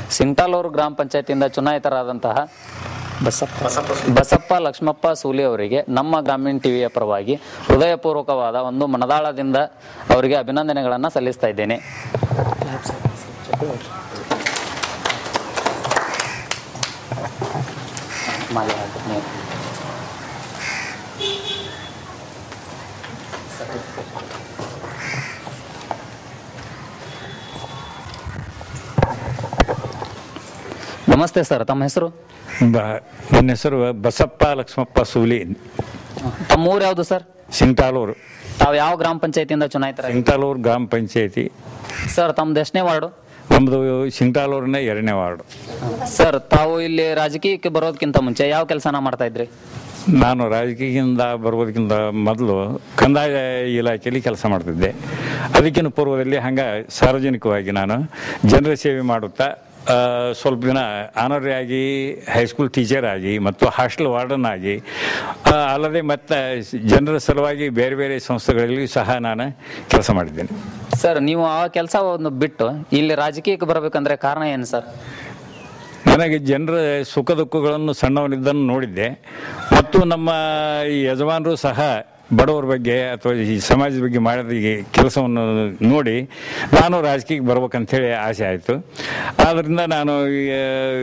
ಸಿಂಗ್ಟಾಲೂರು ಗ್ರಾಮ ಪಂಚಾಯತಿಯಿಂದ ಚುನಾಯಿತರಾದಂತಹ ಬಸಪ್ಪ ಬಸಪ್ಪ ಲಕ್ಷ್ಮಪ್ಪ ಸೂಲಿ ಅವರಿಗೆ ನಮ್ಮ ಗ್ರಾಮೀಣ ಟಿವಿಯ ಪರವಾಗಿ ಹೃದಯಪೂರ್ವಕವಾದ ಒಂದು ಮನದಾಳದಿಂದ ಅವರಿಗೆ ಅಭಿನಂದನೆಗಳನ್ನು ಸಲ್ಲಿಸ್ತಾ ಇದ್ದೇನೆ ಮಾಲೆ ಹಾಕು ನೀವು. ನಮಸ್ತೆ ಸರ್ ತಮ್ಮ ಹೆಸರು ಬ ನನ್ನ ಹೆಸರು ಬಸಪ್ಪ ಲಕ್ಷ್ಮಪ್ಪ ಸೂಲಿ ತಮ್ಮ ಊರು ಯಾವುದು ಸರ್ ಸಿಂಗ್ಟಾಲೂರು ತಾವು ಯಾವ ಗ್ರಾಮ ಪಂಚಾಯತಿಯಿಂದ ಚುನಾಯಿತರಾಗಿ ಸಿಂಗ್ಟಾಲೂರು ಗ್ರಾಮ ಪಂಚಾಯತಿ ಸರ್ ತಮ್ದು ಎಷ್ಟನೇ ವಾರ್ಡು ನಮ್ಮದು ಸಿಂಗ್ಟಾಲೂರಿನ ಎರಡನೇ ವಾರ್ಡು ಸರ್ ತಾವು ಇಲ್ಲಿ ರಾಜಕೀಯಕ್ಕೆ ಬರೋದಕ್ಕಿಂತ ಮುಂಚೆ ಯಾವ ಕೆಲಸನ ಮಾಡ್ತಾ ಇದ್ರಿ ನಾನು ರಾಜಕೀಯದಿಂದ ಬರೋದಕ್ಕಿಂತ ಮೊದಲು ಕಂದಾಯ ಇಲಾಖೆಯಲ್ಲಿ ಕೆಲಸ ಮಾಡ್ತಿದ್ದೆ ಅದಕ್ಕಿಂತ ಪೂರ್ವದಲ್ಲಿ ಹಂಗೆ ಸಾರ್ವಜನಿಕವಾಗಿ ನಾನು ಜನರ ಸೇವೆ ಮಾಡುತ್ತಾ ಆ, ಸ್ವಲ್ಪ ದಿನ ಆನರಿ ಆಗಿ ಹೈಸ್ಕೂಲ್ ಟೀಚರ್ ಆಗಿ ಮತ್ತು ಹಾಸ್ಟೆಲ್ ವಾರ್ಡನ್ ಆಗಿ ಆ, ಅಲ್ಲದೆ ಮತ್ತು ಜನರ ಸಲುವಾಗಿ ಬೇರೆ ಬೇರೆ ಸಂಸ್ಥೆಗಳಲ್ಲಿ ಸಹ ನಾನು ಕೆಲಸ ಮಾಡಿದ್ದೇನೆ ಸರ್ ನೀವು ಆ ಕೆಲಸ ಒಂದು ಬಿಟ್ಟು ಇಲ್ಲಿ ರಾಜಕೀಯಕ್ಕೆ ಬರಬೇಕಂದ್ರೆ ಕಾರಣ ಏನು ಸರ್ ನನಗೆ ಜನರ ಸುಖ ದುಃಖಗಳನ್ನು ಸಣ್ಣವನಿದ್ದನ್ನು ನೋಡಿದ್ದೆ ಮತ್ತು ನಮ್ಮ ಈ ಯಜಮಾನರು ಸಹ ಬಡವರ ಬಗ್ಗೆ ಅಥವಾ ಈ ಸಮಾಜದ ಬಗ್ಗೆ ಮಾಡಿದ ಈ ಕೆಲಸವನ್ನು ನೋಡಿ ನಾನು ರಾಜಕೀಯಕ್ಕೆ ಬರ್ಬೇಕಂತೇಳಿ ಆಸೆ ಆಯಿತು ಆದ್ದರಿಂದ ನಾನು ಈ, ಆ,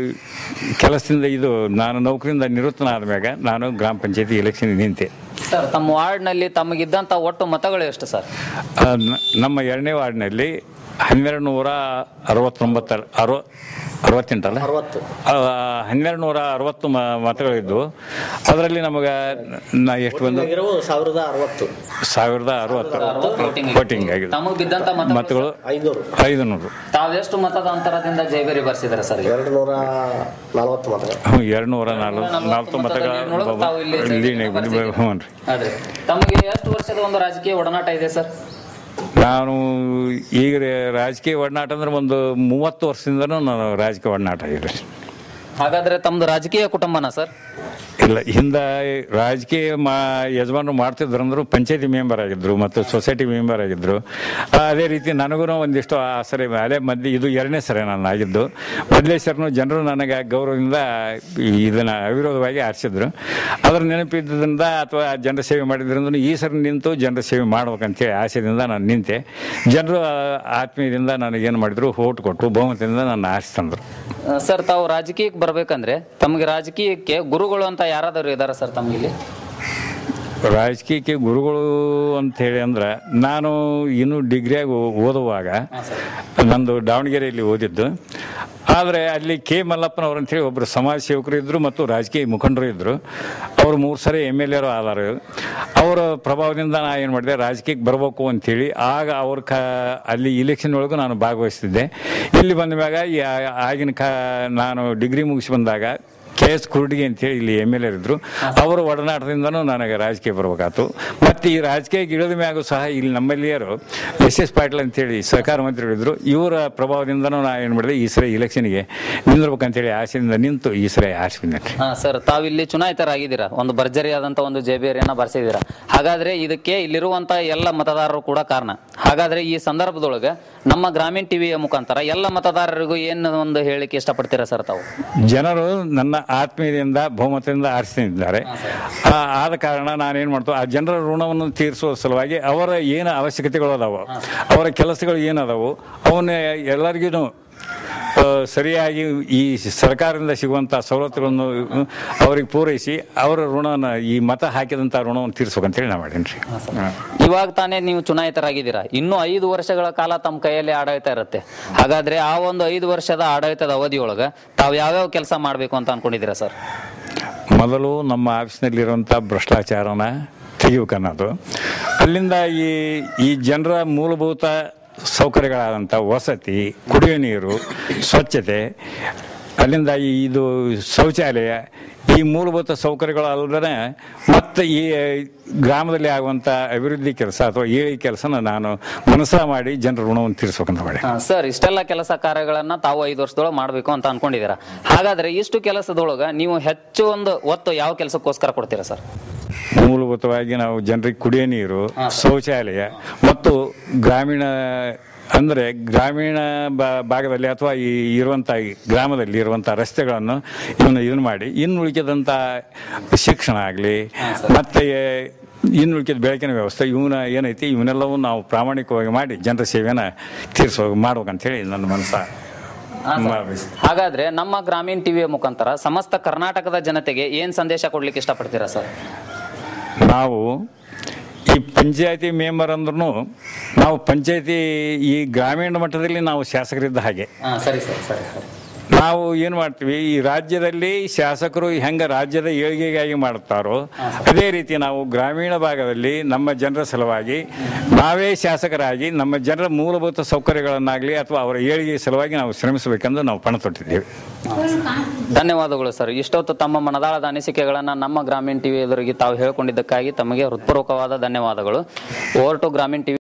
ಕೆಲಸದಿಂದ ಇದು ನಾನು ನೌಕರಿಯಿಂದ ನಿವೃತ್ತನಾದ ಮ್ಯಾಗ ನಾನು ಗ್ರಾಮ ಪಂಚಾಯತಿ ಎಲೆಕ್ಷನ್ ನಿಂತೆ ಸರ್ ತಮ್ಮ ವಾರ್ಡ್ನಲ್ಲಿ ತಮಗಿದ್ದಂಥ ಒಟ್ಟು ಮತಗಳು ಎಷ್ಟು ಸರ್ ಆ, ನ- ನಮ್ಮ ಎರಡನೇ ವಾರ್ಡ್ನಲ್ಲಿ ಹನ್ನೆರಡು ನೂರ ಅರವತ್ತೊಂಬತ್ತರ ಅರವ ಅರವತ್ತೆಂಟಲ್ಲ ಆ, ಹನ್ನೆರಡು ನೂರ ಅರವತ್ತು ಮ ಮತಗಳಿದ್ದು ಅದರಲ್ಲಿ ನಮಗೆ ನಾ ಎಷ್ಟು ಬಂದು ಇರುವುದು ಸಾವಿರದ ಅರವತ್ತು ಸಾವಿರದ ಅರವತ್ತು voting ವೋಟಿಂಗ್ ಆಗಿದೆ ತಮಗೆ ಬಿದ್ದಂಥ ಮತಗಳು ಮತಗಳು ಐನೂರು ಐದು ನೂರು ತಾವೆಷ್ಟು ಮತದ ಅಂತರದಿಂದ ಜೈಬೇರಿ ಬರ್ಸಿದ್ದಾರೆ ಸರ್ ಎರಡು ನೂರ ನಲವತ್ತು ಮತಗಳು ಹ್ಞೂ ಎರಡು ನೂರ ನಲ್ವತ್ತು ನಾಲ್ಕು ಮತಗಳ ಮತಗಳ ತಾವು ಇಲ್ಲಿ ಲೀಡ್ ಬರ್ಸಿದ್ದೀರಿ. ಹ್ಞೂ ರೀ ಅದೇ ತಮಗೆ ಎಷ್ಟು ವರ್ಷದ ಒಂದು ರಾಜಕೀಯ ಒಡನಾಟ ಇದೆ ಸರ್ ನಾನು ಈಗ ರೇ- ರಾಜಕೀಯ ಒಡನಾಟ ಅಂದ್ರೆ ಒಂದು ಮೂವತ್ತು ವರ್ಷದಿಂದನೂ ನಾನು ರಾಜಕೀಯ ಒಡನಾಟ ಇದೆ ಹಾಗಾದ್ರೆ ತಮ್ದು ರಾಜಕೀಯ ಕುಟುಂಬನ ಸರ್ ಇಲ್ಲ ಹಿಂದೆ ರಾಜಕೀಯ ಮಾ ಯಜಮಾನರು ಮಾಡ್ತಿದ್ರು ಅಂದ್ರು ಪಂಚಾಯತಿ ಮೆಂಬರ್ ಆಗಿದ್ರು ಮತ್ತು ಸೊಸೈಟಿ ಮೆಂಬರ್ ಆಗಿದ್ರು ಆ, ಅದೇ ರೀತಿ ನನಗೂ ಒಂದಿಷ್ಟು ಆಸರೆ ಅದೇ ಮಧ್ಯೆ ಇದು ಎರಡನೇ ಸರಿ ನಾನು ಆಗಿದ್ದು ಮೊದಲೇ ಸರ್ನು ಜನರು ನನಗೆ ಗೌರವದಿಂದ ಇದನ್ನು ಅವಿರೋಧವಾಗಿ ಆರಿಸಿದ್ರು ಅದರ ನೆನಪಿದ್ದರಿಂದ ಅಥವಾ ಜನರ ಸೇವೆ ಮಾಡಿದ್ರಿಂದ ಈ ಸರಿ ನಿಂತು ಜನರ ಸೇವೆ ಮಾಡ್ಬೇಕಂತೇಳಿ ಆಸೆಯಿಂದ ನಾನು ನಿಂತೆ ಜನರು ಆ, ಆತ್ಮೀಯದಿಂದ ನನಗೇನು ಮಾಡಿದ್ರು ಓಟ್ ಕೊಟ್ಟು ಬಹುಮತದಿಂದ ನನ್ನ ಆರಿಸ್ತಂದ್ರು ಆ, ಸರ್ ತಾವು ರಾಜಕೀಯಕ್ಕೆ ಬರ್ಬೇಕಂದ್ರೆ ತಮಗೆ ರಾಜಕೀಯಕ್ಕೆ ಗುರುಗಳು ಅಂತ ಯಾರಾದರೂ ಇದಾರ ಸರ್ ತಮಗಿಲ್ಲಿ ರಾಜಕೀಯಕ್ಕೆ ಗುರುಗಳು ಅಂತ ಹೇಳಿ ಅಂದ್ರೆ ನಾನು ಇನ್ನು ಡಿಗ್ರಿಯಾಗಿ ಓದುವಾಗ ನಂದು ದಾವಣಗೆರೆಯಲ್ಲಿ ಓದಿದ್ದು ಆದರೆ ಅಲ್ಲಿ ಕೆ ಮಲ್ಲಪ್ಪನವರು ಅಂತೇಳಿ ಒಬ್ಬರು ಸಮಾಜ ಸೇವಕರು ಇದ್ದರು ಮತ್ತು ರಾಜಕೀಯ ಮುಖಂಡರು ಇದ್ದರು ಅವರು ಮೂರು ಸರಿ ಎಮ್ ಎಲ್ ಎರು ಆದಾರ ಅವರ ಪ್ರಭಾವದಿಂದ ನಾ ಏನು ಮಾಡಿದೆ ರಾಜಕೀಯಕ್ಕೆ ಬರಬೇಕು ಅಂಥೇಳಿ ಆಗ ಅವ್ರ ಕ ಅಲ್ಲಿ ಇಲೆಕ್ಷನ್ ಒಳಗೂ ನಾನು ಭಾಗವಹಿಸ್ತಿದ್ದೆ ಇಲ್ಲಿ ಬಂದ ಮ್ಯಾಗ ಈ ಆ- ಆಗಿನ ಕಾ ನಾನು ಡಿಗ್ರಿ ಮುಗಿಸಿ ಬಂದಾಗ ಕೆ ಎಸ್ ಕುರುಡಿಗೆ ಅಂತೇಳಿ ಇಲ್ಲಿ ಎಮ್ ಎಲ್ ಎ ಇದ್ರು ಅವರ ಒಡನಾಟದಿಂದನೂ ನನಗೆ ರಾಜಕೀಯ ಬರ್ಬೇಕಾಯ್ತು ಮತ್ತು ಈ ರಾಜಕೀಯಕ್ಕೆ ಇಳಿದ ಮ್ಯಾಗೂ ಸಹ ಇಲ್ಲಿ ನಮ್ಮಲ್ಲಿಯರು ಎಸ್ ಎಸ್ ಪಾಟೀಲ್ ಅಂತೇಳಿ ಸಹಕಾರ ಮಂತ್ರಿಗಳಿದ್ರು ಇವರ ಪ್ರಭಾವದಿಂದನೂ ನಾ ಏನು ಮಾಡಿದೆ ಈ ಸರಿ ಇಲೆಕ್ಷನ್ಗೆ ನಿಂದಿರ್ಬೇಕಂತೇಳಿ ಆಸೆಯಿಂದ ನಿಂತು ಈ ಸರಿ ಆಸೆ ಬಂದೆ ಹಾ ಸರ್ ತಾವಿಲ್ಲಿ ಚುನಾಯಿತರಾಗಿದ್ದೀರಾ ಒಂದು ಭರ್ಜರಿಯಾದಂಥ ಒಂದು ಜೇಬೇರಿಯನ್ನ ಬರ್ಸಿದ್ದೀರಾ ಹಾಗಾದ್ರೆ ಇದಕ್ಕೆ ಇಲ್ಲಿರುವಂತ ಎಲ್ಲ ಮತದಾರರು ಕೂಡ ಕಾರಣ ಹಾಗಾದ್ರೆ ಈ ಸಂದರ್ಭದೊಳಗೆ ನಮ್ಮ ಗ್ರಾಮೀಣ ಟಿವಿಯ ಮುಖಾಂತರ ಎಲ್ಲ ಮತದಾರರಿಗೂ ಏನು ಒಂದು ಹೇಳಿಕೆ ಇಷ್ಟಪಡ್ತೀರಾ ಸರ್ ತಾವು ಜನರು ನನ್ನ ಆತ್ಮೀಯದಿಂದ ಬಹುಮತದಿಂದ ಆರಿಸಿದ್ದಾರೆ ಆ, ಆದ ಕಾರಣ ನಾನೇನು ಮಾಡ್ತು ಆ ಜನರ ಋಣವನ್ನು ತೀರಿಸುವ ಸಲುವಾಗಿ ಅವರ ಏನು ಅವಶ್ಯಕತೆಗಳು ಅದಾವು ಅವರ ಕೆಲಸಗಳು ಏನದಾವು ಅವನ್ನ ಎಲ್ಲರಿಗೂ ಸರಿಯಾಗಿ ಈ ಸರ್ಕಾರದಿಂದ ಸಿಗುವಂಥ ಸವಲತ್ತುಗಳನ್ನು ಅಹ್, ಅವ್ರಿಗೆ ಪೂರೈಸಿ ಅವರ ಋಣವನ್ನು ಈ ಮತ ಹಾಕಿದಂಥ ಋಣವನ್ನು ತೀರಿಸ್ಬೇಕಂತೇಳಿ ನಾ ಮಾಡೀನಿ ರೀ ಹಾಂ ಇವಾಗ ತಾನೇ ನೀವು ಚುನಾಯಿತರಾಗಿದ್ದೀರಾ ಇನ್ನೂ ಐದು ವರ್ಷಗಳ ಕಾಲ ತಮ್ಮ ಕೈಯಲ್ಲಿ ಆಡಳಿತ ಇರುತ್ತೆ ಹಾಗಾದ್ರೆ ಆ ಒಂದು ಐದು ವರ್ಷದ ಆಡಳಿತದ ಅವಧಿಯೊಳಗೆ ತಾವು ಯಾವ್ಯಾವ ಕೆಲಸ ಮಾಡಬೇಕು ಅಂತ ಅನ್ಕೊಂಡಿದ್ದೀರಾ ಸರ್ ಮೊದಲು ನಮ್ಮ ಆಫೀಸ್ನಲ್ಲಿರುವಂಥ ಭ್ರಷ್ಟಾಚಾರನ ತೆಗಿಬೇಕನ್ನೋದು ಅಲ್ಲಿಂದ ಈ ಈ ಜನರ ಮೂಲಭೂತ ಸೌಕರ್ಯಗಳಾದಂಥ ವಸತಿ ಕುಡಿಯೋ ನೀರು ಸ್ವಚ್ಛತೆ ಅಲ್ಲಿಂದ ಈ ಇದು ಶೌಚಾಲಯ ಈ ಮೂಲಭೂತ ಸೌಕರ್ಯಗಳು ಅಲ್ಲದೆ ಮತ್ತು ಈ ಗ್ರಾಮದಲ್ಲಿ ಆಗುವಂಥ ಅಭಿವೃದ್ಧಿ ಕೆಲಸ ಅಥವಾ ಈ ಕೆಲಸನ ನಾನು ಮನಸ್ಸ ಮಾಡಿ ಜನರ ಋಣವನ್ನು ತೀರಿಸ್ಬೇಕಂತ ಮಾಡಿ ಹಾ, ಸರ್ ಇಷ್ಟೆಲ್ಲ ಕೆಲಸ ಕಾರ್ಯಗಳನ್ನ ತಾವು ಐದು ವರ್ಷದೊಳಗೆ ಮಾಡಬೇಕು ಅಂತ ಅನ್ಕೊಂಡಿದ್ದೀರಾ ಹಾಗಾದ್ರೆ ಇಷ್ಟು ಕೆಲಸದೊಳಗ ನೀವು ಹೆಚ್ಚು ಒಂದು ಒತ್ತು ಯಾವ ಕೆಲಸಕ್ಕೋಸ್ಕರ ಕೊಡ್ತೀರಾ ಸರ್ ಮೂಲಭೂತವಾಗಿ ನಾವು ಜನರಿಗೆ ಕುಡಿಯೋ ನೀರು ಶೌಚಾಲಯ ಮತ್ತು ಗ್ರಾಮೀಣ ಅಂದರೆ ಗ್ರಾಮೀಣ ಬಾ- ಭಾಗದಲ್ಲಿ ಅಥವಾ ಈ ಇರುವಂಥ ಈ ಗ್ರಾಮದಲ್ಲಿ ಇರುವಂಥ ರಸ್ತೆಗಳನ್ನು ಇವನ್ನ ಇದನ್ನು ಮಾಡಿ ಇನ್ನು ಉಳಿಕೆದಂಥ ಶಿಕ್ಷಣ ಆಗಲಿ ಮತ್ತು ಇನ್ನು ಉಳಿಕೆದ ಬೆಳಕಿನ ವ್ಯವಸ್ಥೆ ಇವನ ಏನೈತಿ ಇವನ್ನೆಲ್ಲವೂ ನಾವು ಪ್ರಾಮಾಣಿಕವಾಗಿ ಮಾಡಿ ಜನರ ಸೇವೆನ ತೀರಿಸೋ ಮಾಡ್ಬೇಕಂತೇಳಿ ನನ್ನ ಮನಸ್ಸ ಹಾ, ಸರ್. ಭಾವಿಸ್ತೀನಿ. ಹಾಗಾದ್ರೆ ನಮ್ಮ ಗ್ರಾಮೀಣ ಟಿವಿಯ ಮುಖಾಂತರ ಸಮಸ್ತ ಕರ್ನಾಟಕದ ಜನತೆಗೆ ಏನ್ ಸಂದೇಶ ಕೊಡ್ಲಿಕ್ಕೆ ಇಷ್ಟಪಡ್ತೀರಾ ಸರ್ ನಾವು ಈ ಪಂಚಾಯತಿ ಮೆಂಬರ್ ಅಂದ್ರೂ ನಾವು ಪಂಚಾಯತಿ ಈ ಗ್ರಾಮೀಣ ಮಟ್ಟದಲ್ಲಿ ನಾವು ಶಾಸಕರಿದ್ದ ಹಾಗೆ ಹಾ ಸರಿ ಸರ್ ಸರಿ ಸರ್ ನಾವು ಏನು ಮಾಡ್ತೀವಿ ಈ ರಾಜ್ಯದಲ್ಲಿ ಶಾಸಕರು ಹೆಂಗೆ ರಾಜ್ಯದ ಏಳಿಗೆಗಾಗಿ ಮಾಡುತ್ತಾರೋ ಅದೇ ರೀತಿ ನಾವು ಗ್ರಾಮೀಣ ಭಾಗದಲ್ಲಿ ನಮ್ಮ ಜನರ ಸಲುವಾಗಿ ನಾವೇ ಶಾಸಕರಾಗಿ ನಮ್ಮ ಜನರ ಮೂಲಭೂತ ಸೌಕರ್ಯಗಳನ್ನಾಗಲಿ ಅಥವಾ ಅವರ ಏಳಿಗೆ ಸಲುವಾಗಿ ನಾವು ಶ್ರಮಿಸಬೇಕೆಂದು ನಾವು ಪಣ ತೊಟ್ಟಿದ್ದೇವೆ ಧನ್ಯವಾದಗಳು ಸರ್ ಇಷ್ಟೊತ್ತು ತಮ್ಮ ಮನದಾಳದ ಅನಿಸಿಕೆಗಳನ್ನು ನಮ್ಮ ಗ್ರಾಮೀಣ ಟಿವಿ ಎದುರಿಗೆ ತಾವು ಹೇಳ್ಕೊಂಡಿದ್ದಕ್ಕಾಗಿ ತಮಗೆ ಹೃತ್ಪೂರ್ವಕವಾದ ಧನ್ಯವಾದಗಳು ಓವರ್ ಟು ಗ್ರಾಮೀಣ ಟಿವಿ